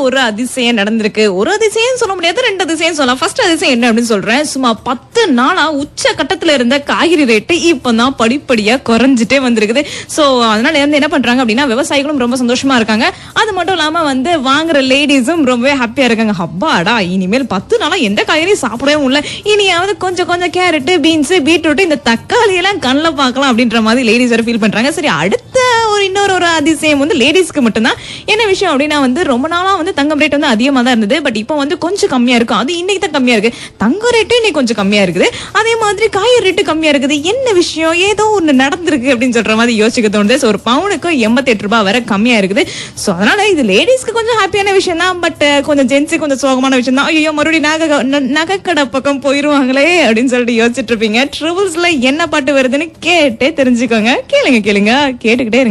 ஒரு அதிசயம் நடந்திருக்கு ஒரு அதிசயம் சொல்ல முடியாது ரெண்டு அதிசயம் சொல்லலாம் ஃபர்ஸ்ட் அதிசயம் என்ன அப்படின்னு சொல்றேன் சும்மா பத்து நாளா உச்ச கட்டத்துல இருந்த காய்கறி ரேட்டு இப்பதான் படிப்படியா குறைஞ்சிட்டே வந்திருக்குது சோ அதனால வந்து என்ன பண்றாங்க அப்படின்னா விவசாயிகளும் ரொம்ப சந்தோஷமா இருக்காங்க அது மட்டும் இல்லாம வந்து வாங்குற லேடிஸும் ரொம்பவே ஹாப்பியா இருக்காங்க ஹப்பாடா இனிமேல் பத்து நாளா எந்த காய்கறியும் சாப்பிடவே முடியல இனியாவது கொஞ்சம் கொஞ்சம் கேரட் பீன்ஸ் பீட்ரூட் இந்த தக்காளி எல்லாம் கண்ணில் பார்க்கலாம் அப்படின்ற மாதிரி லேடிஸ் வரை ஃபீல் பண்றாங்க சரி அடுத்த ஒரு இன்னொரு ஒரு அதிசயம் வந்து லேடிஸ்க்கு மட்டும்தான் என்ன விஷயம் அப்படின்னா வந்து ரொம்ப நாளா வந்து தங்கம் ரேட் வந்து அதிகமா தான் இருந்தது பட் இப்போ வந்து கொஞ்சம் கம்மியா இருக்கும் அது இன்னைக்கு தான் கம்மியா இருக்கு தங்க ரேட்டு இன்னைக்கு கொஞ்சம் கம்மியா இருக்குது அதே மாதிரி காய்கறி ரேட்டு கம்மியா இருக்குது என்ன விஷயம் ஏதோ ஒண்ணு நடந்திருக்கு அப்படின்னு சொல்ற மாதிரி யோசிக்க தோணுது ஸோ ஒரு பவுனுக்கு எண்பத்தி எட்டு ரூபாய் வரை கம்மியா இருக்குது ஸோ அதனால இது லேடிஸ்க்கு கொஞ்சம் ஹாப்பியான விஷயம் தான் பட் கொஞ்சம் ஜென்ஸுக்கு கொஞ்சம் சோகமான விஷயம் தான் ஐயோ மறுபடியும் நகை ந- நகைக்கடை பக்கம் போயிருவாங்களே அப்படின்னு சொல்லிட்டு யோசிச்சுட்டு இருப்பீங்க ட்ரிபிள்ஸ்ல என்ன பாட்டு வருதுன்னு கேட்டே தெரிஞ்சுக்கோங்க கேளுங்க கேளுங்க கேட்டுக்கிட்டே இருங்க